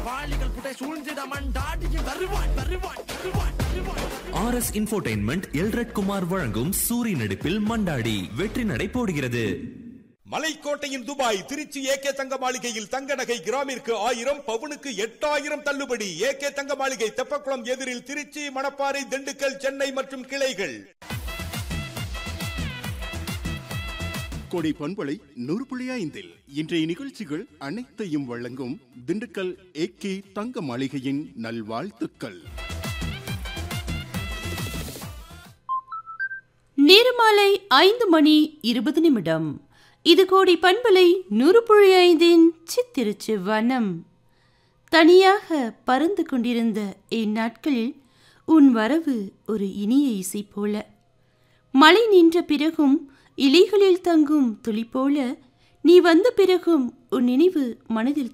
வாளிகள் புடை சூழ்ந்திட மண்டாடியும் வருவான் வருவான் வருவான் வருவான் R S infotainment Elred Kumar வழங்கும் சூரி நடிப்பில் மண்டாடி வெற்றி நடை போடுகிறது மலைக்கோட்டையின் துபாய் திருச்சி ஏகே தங்க மாளிகையில் தங்க நகை கிராமிற்கு ஆயிரம் பவுனுக்கு எட்டாயிரம் தள்ளுபடி ஏகே தங்க மாளிகை தெப்பக்குளம் எதிரில் திருச்சி மணப்பாறை திண்டுக்கல் சென்னை மற்றும் கிளைகள் கொடை பண்பலை நூறு புள்ளி ஐந்தில் இன்றைய நிகழ்ச்சிகள் அனைத்தையும் வழங்கும் திண்டுக்கல் ஏகே தங்க மாளிகையின் நல்வாழ்த்துக்கள் நேரமாலை ஐந்து மணி இருபது நிமிடம் இது கோடி பண்பலை நூறு புள்ளி ஐந்தின் சித்திருச்சு வனம் தனியாக பறந்து கொண்டிருந்த இந்நாட்களில் உன் வரவு ஒரு இனிய இசை போல மழை நின்ற பிறகும் இலைகளில் தங்கும் துளி போல நீ வந்த பிறகும் உன் நினைவு மனதில்